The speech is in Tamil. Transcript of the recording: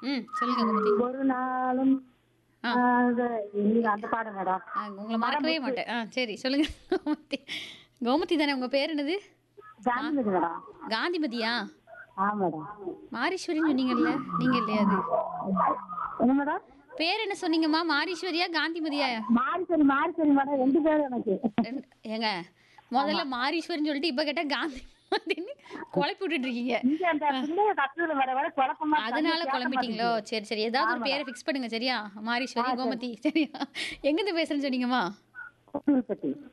ம் சொல்லுங்க கோமதி ஒரு நாளும் ஆ. ஆ, இது, நீங்க அந்த பாடம் மேடம் ஆ, உங்களை மறக்கவே மாட்டேன் ஆ சரி சொல்லுங்க கோமதி கோமதி தானே உங்க பேர் என்னது காந்திமதி மேடம் காந்திமதியா ஆ மேடம் மாரீஸ்வரின்னு சொன்னீங்கல்ல நீங்க இல்லையா அது என்ன மேடம் பேர் என்ன சொன்னீங்கம்மா மாரீஸ்வரியா காந்திமதியா மாரிசரி மாரிசரி மேடம் ரெண்டு பேரும் எனக்கு ரெண்டு- ஏங்க முதல்ல மாரீஸ்வரின்னு சொல்லிட்டு இப்ப கேட்டா காந்திமதின்னு குழப்பி விட்டுட்டு இருக்கீங்க இங்க அந்த பிள்ளைய கத்துறது வர வர குழப்பமா இருக்கு. அதனால கேட்க குழம்பிட்டீங்களோ சரி சரி ஏதாவது ஒரு பேரை ஃபிக்ஸ் பண்ணுங்க சரியா மாரீஸ்வரி கோமதி சரியா எங்கிருந்து பேசுறேன்னு சொன்னீங்கம்மா மாட்டேங்குது.